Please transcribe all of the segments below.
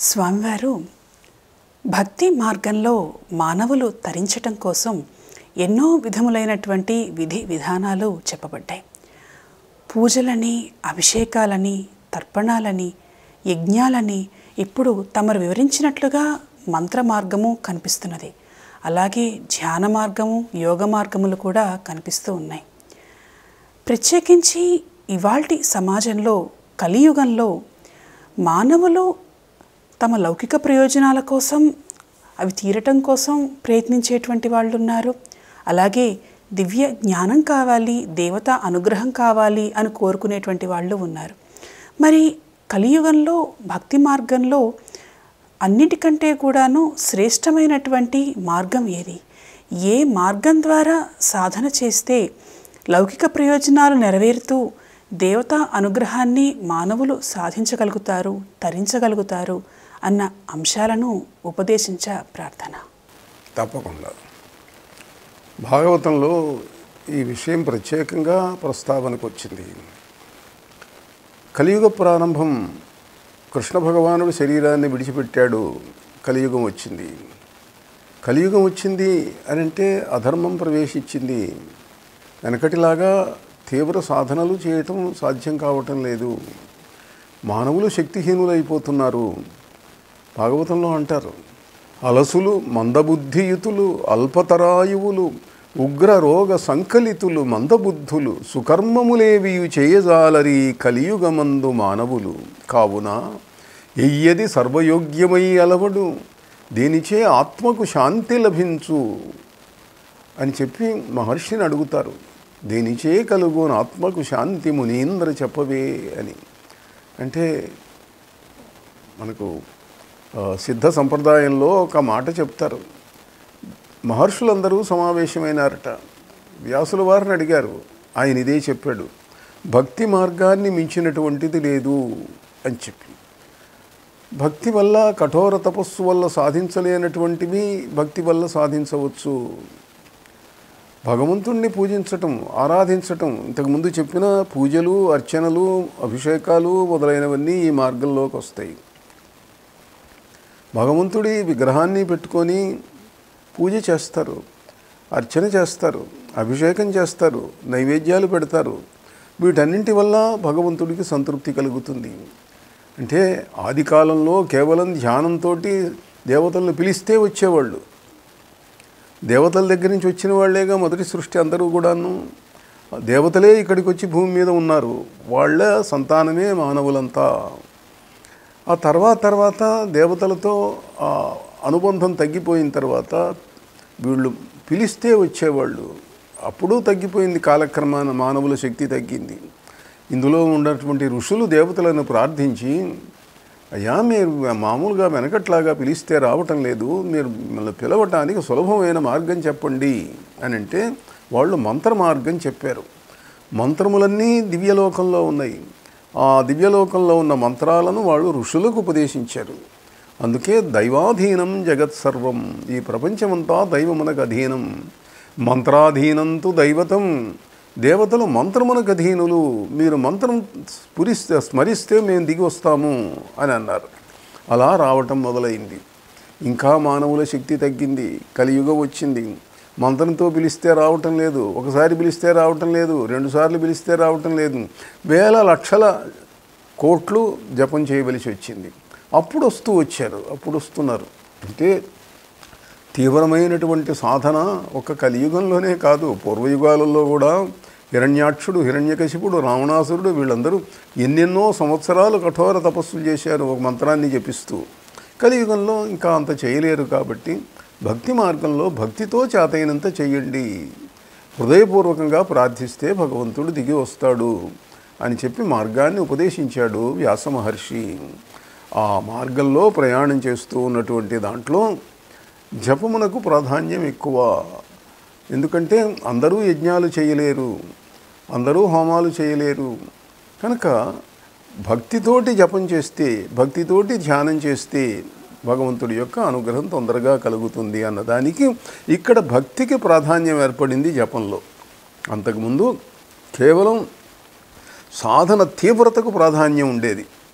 స్వామివారు భక్తి మార్గంలో మానవులు తరించటం కోసం ఎన్నో విధములైనటువంటి విధి విధానాలు చెప్పబడ్డాయి పూజలని అభిషేకాలని తర్పణాలని యజ్ఞాలని ఇప్పుడు తమరు వివరించినట్లుగా మంత్ర మార్గము కనిపిస్తున్నది అలాగే ధ్యాన మార్గము యోగ మార్గములు కూడా కనిపిస్తూ ఉన్నాయి ప్రత్యేకించి ఇవాల్టి సమాజంలో కలియుగంలో మానవులు తమ లౌకిక ప్రయోజనాల కోసం అవి తీరటం కోసం ప్రయత్నించేటువంటి వాళ్ళు ఉన్నారు అలాగే దివ్య జ్ఞానం కావాలి దేవత అనుగ్రహం కావాలి అని కోరుకునేటువంటి వాళ్ళు ఉన్నారు మరి కలియుగంలో భక్తి మార్గంలో అన్నిటికంటే కూడాను శ్రేష్టమైనటువంటి మార్గం ఏది ఏ మార్గం ద్వారా సాధన చేస్తే లౌకిక ప్రయోజనాలు నెరవేరుతూ దేవతా అనుగ్రహాన్ని మానవులు సాధించగలుగుతారు తరించగలుగుతారు అన్న అంశాలను ఉపదేశించ ప్రార్థన తప్పకుండా భాగవతంలో ఈ విషయం ప్రత్యేకంగా ప్రస్తావనకు వచ్చింది కలియుగ ప్రారంభం కృష్ణ భగవానుడు శరీరాన్ని విడిచిపెట్టాడు కలియుగం వచ్చింది కలియుగం వచ్చింది అని అంటే అధర్మం ప్రవేశించింది వెనకటిలాగా తీవ్ర సాధనలు చేయటం సాధ్యం కావటం లేదు మానవులు శక్తిహీనులైపోతున్నారు భాగవతంలో అంటారు అలసులు మందబుద్ధియుతులు అల్పతరాయువులు ఉగ్ర రోగ సంకలితులు మందబుద్ధులు సుకర్మములేవియు చేయజాలరి కలియుగమందు మానవులు కావున ఎయ్యది సర్వయోగ్యమై అలవడు దీనిచే ఆత్మకు శాంతి లభించు అని చెప్పి మహర్షిని అడుగుతారు దీనిచే కలుగున ఆత్మకు శాంతి మునీంద్ర చెప్పవే అని అంటే మనకు ఆ, సిద్ధ సంప్రదాయంలో ఒక మాట చెప్తారు మహర్షులందరూ సమావేశమైనారట వ్యాసుల వారిని అడిగారు ఆయన ఇదే చెప్పాడు భక్తి మార్గాన్ని మించినటువంటిది లేదు అని చెప్పి భక్తి వల్ల కఠోర తపస్సు వల్ల సాధించలేనటువంటివి భక్తి వల్ల సాధించవచ్చు భగవంతుణ్ణి పూజించటం ఆరాధించటం ఇంతకుముందు చెప్పిన పూజలు అర్చనలు అభిషేకాలు మొదలైనవన్నీ ఈ మార్గంలోకి వస్తాయి భగవంతుడి విగ్రహాన్ని పెట్టుకొని పూజ చేస్తారు అర్చన చేస్తారు అభిషేకం చేస్తారు నైవేద్యాలు పెడతారు వీటన్నింటి వల్ల భగవంతుడికి సంతృప్తి కలుగుతుంది అంటే ఆది కాలంలో కేవలం ధ్యానంతో దేవతలను పిలిస్తే వచ్చేవాళ్ళు దేవతల దగ్గర నుంచి వచ్చిన వాళ్ళేగా మొదటి సృష్టి అందరూ కూడాను దేవతలే ఇక్కడికి వచ్చి భూమి మీద ఉన్నారు వాళ్ళ సంతానమే మానవులంతా ఆ తర్వాత తర్వాత దేవతలతో ఆ అనుబంధం తగ్గిపోయిన తర్వాత వీళ్ళు పిలిస్తే వచ్చేవాళ్ళు అప్పుడు తగ్గిపోయింది కాలక్రమాన మానవుల శక్తి తగ్గింది ఇందులో ఉన్నటువంటి ఋషులు దేవతలను ప్రార్థించి అయ్యా మీరు మామూలుగా వెనకట్లాగా పిలిస్తే రావటం లేదు మీరు మిమ్మల్ని పిలవటానికి సులభమైన మార్గం చెప్పండి అని అంటే వాళ్ళు మంత్ర మార్గం చెప్పారు మంత్రములన్నీ దివ్యలోకంలో ఉన్నాయి ఆ దివ్యలోకంలో ఉన్న మంత్రాలను వాళ్ళు ఋషులకు ఉపదేశించారు అందుకే దైవాధీనం జగత్ సర్వం ఈ ప్రపంచమంతా దైవమునకు అధీనం మంత్రాధీనంతు దైవతం దేవతలు మంత్రమునకు అధీనులు మీరు మంత్రం స్ఫురిస్తే స్మరిస్తే మేము దిగి వస్తాము అని అన్నారు అలా రావటం మొదలైంది ఇంకా మానవుల శక్తి తగ్గింది కలియుగం వచ్చింది మంత్రంతో పిలిస్తే రావటం లేదు ఒకసారి పిలిస్తే రావటం లేదు రెండుసార్లు పిలిస్తే రావటం లేదు వేల లక్షల కోట్లు జపం చేయవలసి వచ్చింది అప్పుడు వస్తూ వచ్చారు అప్పుడు వస్తున్నారు అంటే తీవ్రమైనటువంటి సాధన ఒక కలియుగంలోనే కాదు పూర్వయుగాలలో కూడా హిరణ్యాక్షుడు హిరణ్యకశిపుడు రావణాసురుడు వీళ్ళందరూ ఎన్నెన్నో సంవత్సరాలు కఠోర తపస్సులు చేశారు ఒక మంత్రాన్ని జపిస్తూ కలియుగంలో ఇంకా అంత చేయలేరు కాబట్టి భక్తి మార్గంలో భక్తితో చేతైనంత చేయండి హృదయపూర్వకంగా ప్రార్థిస్తే భగవంతుడు దిగి వస్తాడు అని చెప్పి మార్గాన్ని ఉపదేశించాడు వ్యాస మహర్షి ఆ మార్గంలో ప్రయాణం చేస్తూ ఉన్నటువంటి దాంట్లో జపమునకు ప్రాధాన్యం ఎక్కువ ఎందుకంటే అందరూ యజ్ఞాలు చేయలేరు అందరూ హోమాలు చేయలేరు కనుక భక్తితోటి జపం చేస్తే భక్తితోటి ధ్యానం చేస్తే భగవంతుడి యొక్క అనుగ్రహం తొందరగా కలుగుతుంది అన్నదానికి ఇక్కడ భక్తికి ప్రాధాన్యం ఏర్పడింది జపంలో అంతకుముందు కేవలం సాధన తీవ్రతకు ప్రాధాన్యం ఉండేది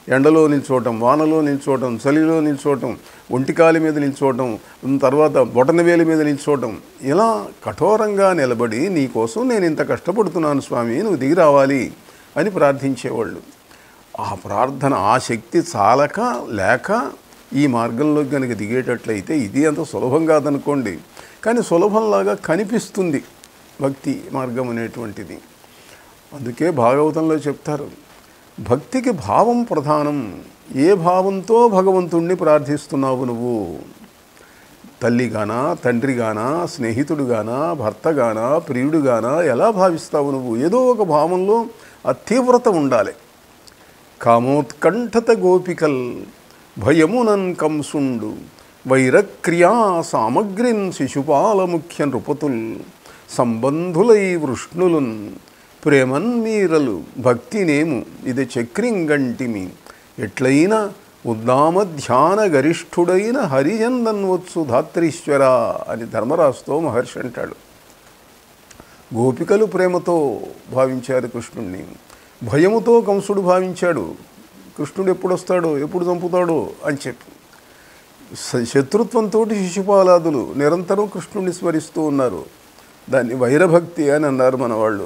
ఎండలో నిల్చోవటం వానలో నిల్చోవటం చలిలో నిల్చోవటం ఒంటికాలి మీద నిల్చోవటం తర్వాత బొటనవేలి మీద నిల్చోవటం ఇలా కఠోరంగా నిలబడి నీ కోసం నేను ఇంత కష్టపడుతున్నాను స్వామి నువ్వు దిగి రావాలి అని ప్రార్థించేవాళ్ళు ఆ ప్రార్థన ఆ శక్తి చాలక లేక ఈ మార్గంలోకి కనుక దిగేటట్లయితే ఇది అంత సులభం కాదనుకోండి కానీ సులభంలాగా కనిపిస్తుంది భక్తి మార్గం అనేటువంటిది అందుకే భాగవతంలో చెప్తారు భక్తికి భావం ప్రధానం ఏ భావంతో భగవంతుణ్ణి ప్రార్థిస్తున్నావు నువ్వు తల్లిగానా తండ్రిగానా స్నేహితుడుగానా భర్తగానా ప్రియుడుగానా ఎలా భావిస్తావు నువ్వు ఏదో ఒక భావంలో ఆ తీవ్రత ఉండాలి కామోత్కంఠత గోపికల్ భయమునన్ కంసుండు వైరక్రియా సామగ్రిన్ శిశుపాల ముఖ్య నృపతుల్ సంబంధులై వృష్ణులున్ ప్రేమన్ మీరలు భక్తినేము ఇది చక్రింగంటిమి ఎట్లయినా ఉద్దామ ధ్యాన గరిష్ఠుడైన హరిజందన్వత్సు ధాత్రీశ్వర అని ధర్మరాజుతో మహర్షి అంటాడు గోపికలు ప్రేమతో భావించారు కృష్ణుణ్ణి భయముతో కంసుడు భావించాడు కృష్ణుడు ఎప్పుడు వస్తాడో ఎప్పుడు చంపుతాడో అని చెప్పి స- శత్రుత్వంతో శిశుపాలాదులు నిరంతరం కృష్ణుడిని స్మరిస్తూ ఉన్నారు దాన్ని వైరభక్తి అని అన్నారు మన వాళ్ళు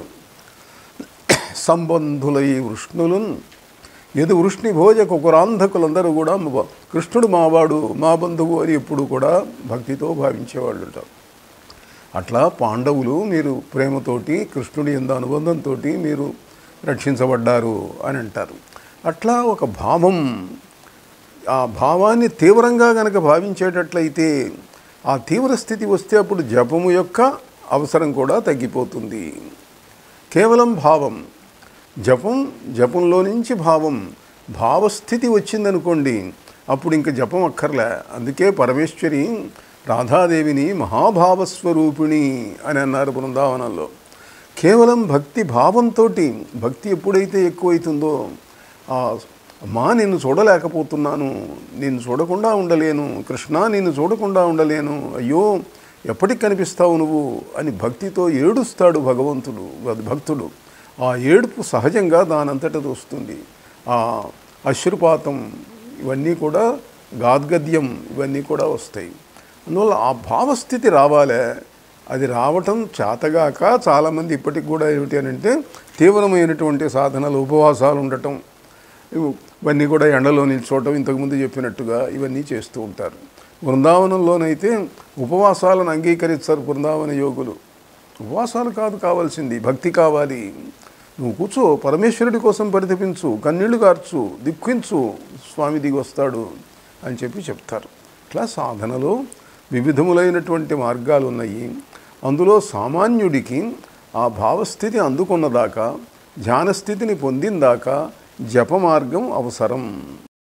సంబంధులై వృష్ణులున్ ఎదు వృష్ణి భోజ కుకురాంధకులందరూ కూడా మా- కృష్ణుడు మావాడు మా బంధువు అని ఎప్పుడు కూడా భక్తితో భావించేవాళ్ళు ఉంటారు అట్లా పాండవులు మీరు ప్రేమతోటి కృష్ణుడి ఎందు అనుబంధంతో మీరు రక్షించబడ్డారు అని అంటారు అట్లా ఒక భావం ఆ భావాన్ని తీవ్రంగా గనక భావించేటట్లయితే ఆ తీవ్ర స్థితి వస్తే అప్పుడు జపము యొక్క అవసరం కూడా తగ్గిపోతుంది కేవలం భావం జపం జపంలో నుంచి భావం భావస్థితి వచ్చిందనుకోండి అప్పుడు ఇంక జపం అక్కర్లే అందుకే పరమేశ్వరి రాధాదేవిని మహాభావస్వరూపిణి అని అన్నారు బృందావనంలో కేవలం భక్తి భావంతో భక్తి ఎప్పుడైతే ఎక్కువైతుందో ఆ అమ్మా నిన్ను చూడలేకపోతున్నాను నిన్ను చూడకుండా ఉండలేను కృష్ణ నిన్ను చూడకుండా ఉండలేను అయ్యో ఎప్పటికి కనిపిస్తావు నువ్వు అని భక్తితో ఏడుస్తాడు భగవంతుడు భక్తుడు ఆ ఏడుపు సహజంగా దానంతటది వస్తుంది ఆ అశ్రుపాతం ఇవన్నీ కూడా గాద్గద్యం ఇవన్నీ కూడా వస్తాయి అందువల్ల ఆ భావస్థితి రావాలే అది రావటం చేతగాక చాలామంది ఇప్పటికి కూడా ఏమిటి అని అంటే తీవ్రమైనటువంటి సాధనలు ఉపవాసాలు ఉండటం ఇవి- ఇవన్నీ కూడా ఎండలో నిల్చోవటం ఇంతకుముందు చెప్పినట్టుగా ఇవన్నీ చేస్తూ ఉంటారు బృందావనంలోనైతే ఉపవాసాలను అంగీకరిస్తారు బృందావన యోగులు ఉపవాసాలు కాదు కావాల్సింది భక్తి కావాలి నువ్వు కూర్చో పరమేశ్వరుడి కోసం పరితపించు కన్నీళ్లు కార్చు దిక్కించు స్వామి దిగి వస్తాడు అని చెప్పి చెప్తారు ఇట్లా సాధనలో వివిధములైనటువంటి మార్గాలు ఉన్నాయి అందులో సామాన్యుడికి ఆ భావస్థితి అందుకున్నదాకా ధ్యానస్థితిని పొందిందాకా జప మార్గం అవసరం